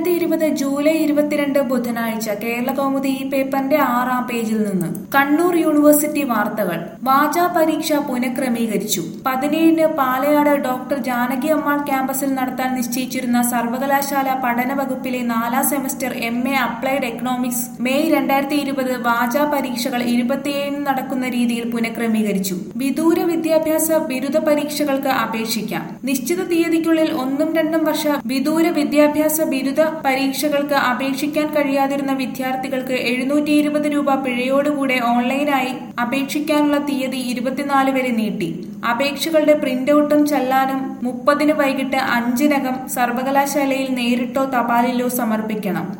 രണ്ടായിരത്തി ഇരുപത് ജൂലൈ ഇരുപത്തിരണ്ട് ബുധനാഴ്ച കേരള കൗമുദി ഈ പേപ്പറിന്റെ ആറാം പേജിൽ നിന്ന് കണ്ണൂർ യൂണിവേഴ്സിറ്റി വാർത്തകൾ വാചാ പരീക്ഷ പുനഃക്രമീകരിച്ചു പതിനേഴിന് പാലയാട് ഡോക്ടർ ജാനകി അമ്മാൾ ക്യാമ്പസിൽ നടത്താൻ നിശ്ചയിച്ചിരുന്ന സർവകലാശാല പഠന വകുപ്പിലെ നാലാം semester M A applied economics May രണ്ടായിരത്തി ഇരുപത് വാചാ പരീക്ഷകൾ ഇരുപത്തിയേഴിന് നടക്കുന്ന രീതിയിൽ പുനഃക്രമീകരിച്ചു വിദൂര വിദ്യാഭ്യാസ ബിരുദ പരീക്ഷകൾക്ക് അപേക്ഷിക്കാം നിശ്ചിത തീയതിക്കുള്ളിൽ ഒന്നും രണ്ടും വർഷ വിദൂര വിദ്യാഭ്യാസ ബിരുദ പരീക്ഷകൾക്ക് അപേക്ഷിക്കാൻ കഴിയാതിരുന്ന വിദ്യാർത്ഥികൾക്ക് എഴുന്നൂറ്റി ഇരുപത് രൂപ പിഴയോടുകൂടെ ഓൺലൈനായി അപേക്ഷിക്കാനുള്ള തീയതി ഇരുപത്തിനാല് വരെ നീട്ടി അപേക്ഷകളുടെ പ്രിന്റൌട്ടും ചെല്ലാനും മുപ്പതിന് വൈകിട്ട് അഞ്ചിനകം സർവകലാശാലയിൽ നേരിട്ടോ തപാലിലോ സമർപ്പിക്കണം